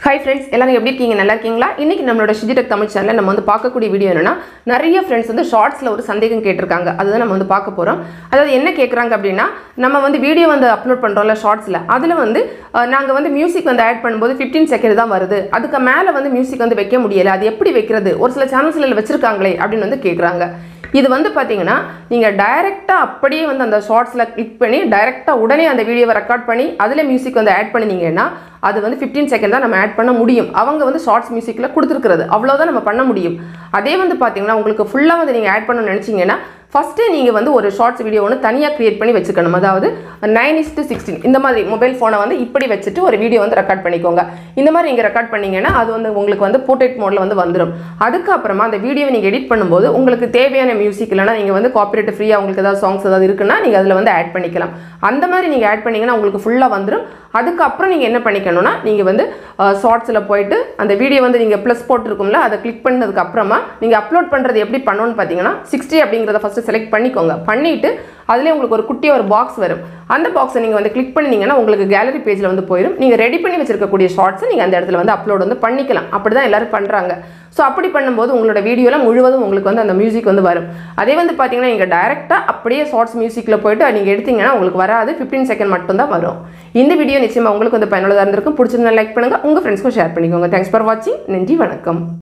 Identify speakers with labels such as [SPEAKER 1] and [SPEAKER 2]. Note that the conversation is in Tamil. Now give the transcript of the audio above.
[SPEAKER 1] ஹை ஃப்ரெண்ட்ஸ் எல்லாரும் எப்படி இருக்கீங்க நல்லா இருக்கீங்களா இன்னைக்கு நம்மளோட டிஜிடெக் தமிழ் சேனலில் நம்ம வந்து பார்க்கக்கூடிய வீடியோ என்னன்னா நிறைய ஃப்ரெண்ட்ஸ் வந்து ஷார்ட்ஸில் ஒரு சந்தேகம் கேட்டிருக்காங்க அதுதான் நம்ம வந்து பார்க்க போகிறோம் அதாவது என்ன கேட்குறாங்க அப்படின்னா நம்ம வந்து வீடியோ வந்து அப்லோட் பண்ணுறோம்ல ஷார்ட்ஸில் அதில் வந்து நாங்கள் வந்து மியூசிக் வந்து ஆட் பண்ணும்போது ஃபிஃப்டீன் செகண்ட் தான் வருது அதுக்கு மேலே வந்து மியூசிக் வந்து வைக்க முடியலை அது எப்படி வைக்கிறது ஒரு சில சேனல்ஸில் வச்சிருக்காங்களே அப்படின்னு வந்து கேட்குறாங்க இது வந்து பார்த்தீங்கன்னா நீங்கள் டைரெக்டாக அப்படியே வந்து அந்த ஷார்ட்ஸில் கிளிக் பண்ணி டைரெக்டாக உடனே அந்த வீடியோவை ரெக்கார்ட் பண்ணி அதில் மியூசிக் வந்து ஆட் பண்ணினீங்கன்னா அது வந்து ஃபிஃப்டீன் செகண்ட் தான் நம்ம ஆட் பண்ண முடியும் அவங்க வந்து ஷார்ட்ஸ் மியூசிக்கில் கொடுத்துருக்குறது அவ்வளோதான் நம்ம பண்ண முடியும் அதே வந்து பார்த்தீங்கன்னா உங்களுக்கு ஃபுல்லாக வந்து நீங்கள் ஆட் பண்ணணும்னு நினச்சிங்கன்னா ஃபஸ்ட்டே நீங்கள் வந்து ஒரு ஷார்ட்ஸ் வீடியோ ஒன்று தனியாக க்ரியேட் பண்ணி வச்சுக்கணும் அதாவது நைன் இஸ் டு சிக்ஸ்டீன் இந்த மாதிரி மொபைல் ஃபோனை வந்து இப்படி வச்சுட்டு ஒரு வீடியோ வந்து ரெக்கார்ட் பண்ணிக்கோங்க இந்த மாதிரி நீங்கள் ரெக்கார்ட் பண்ணீங்கன்னா அது வந்து உங்களுக்கு வந்து போர்ட்ரேட் மோடில் வந்து வந்துடும் அதுக்கப்புறமா அந்த வீடியோவை நீங்கள் எடிட் பண்ணும்போது உங்களுக்கு தேவையான மியூசிக் இல்லைனா நீங்கள் வந்து காப்பிரைட் ஃப்ரீயாக உங்களுக்கு ஏதாவது சாங்ஸ் ஏதாவது இருக்குன்னா நீங்கள் அதில் வந்து ஆட் பண்ணிக்கலாம் அந்த மாதிரி நீங்கள் ஆட் பண்ணிங்கன்னா உங்களுக்கு ஃபுல்லாக வந்துடும் அதுக்கப்புறம் நீங்கள் என்ன பண்ணிக்கணும்னா நீங்கள் வந்து ஷார்ட்ஸில் போயிட்டு அந்த வீடியோ வந்து நீங்கள் ப்ளஸ் போட்டிருக்கும்ல அதை கிளிக் பண்ணதுக்கு அப்புறமா நீங்கள் அப்லோட் பண்ணுறது எப்படி பண்ணணும்னு பார்த்தீங்கன்னா சிக்ஸ்டி அப்படிங்கிறத ஃபஸ்ட்டு செலக்ட் பண்ணிக்கோங்க பண்ணிவிட்டு அதிலே உங்களுக்கு ஒரு குட்டியாக ஒரு பாக்ஸ் வரும் அந்த பாக்ஸை நீங்கள் வந்து கிளிக் பண்ணிங்கன்னா உங்களுக்கு கேலரி பேஜில் வந்து போயிடும் நீங்கள் ரெடி பண்ணி வச்சிருக்கக்கூடிய ஷார்ட்ஸை நீங்கள் அந்த இடத்துல வந்து அப்லோட் வந்து பண்ணிக்கலாம் அப்படி தான் எல்லோரும் பண்ணுறாங்க ஸோ அப்படி பண்ணும்போது உங்களோட வீடியோவில் முழுவதும் உங்களுக்கு வந்து அந்த மியூசிக் வந்து வரும் அதே வந்து பார்த்தீங்கன்னா நீங்கள் டைரெக்டாக அப்படியே ஷார்ட்ஸ் மியூசிக்கில் போயிட்டு நீங்கள் எடுத்தீங்கன்னா உங்களுக்கு வராது ஃபிஃப்டீன் செகண்ட் மட்டும் தான் வரும் இந்த வீடியோ நிச்சயமாக உங்களுக்கு வந்து பயனுள்ளதாக இருந்திருக்கும் பிடிச்சிருந்தா லைக் பண்ணுங்கள் உங்கள் ஃப்ரெண்ட்ஸ்க்கும் ஷேர் பண்ணிக்கோங்க தேங்க்ஸ் ஃபார் வாட்சிங் நன்றி வணக்கம்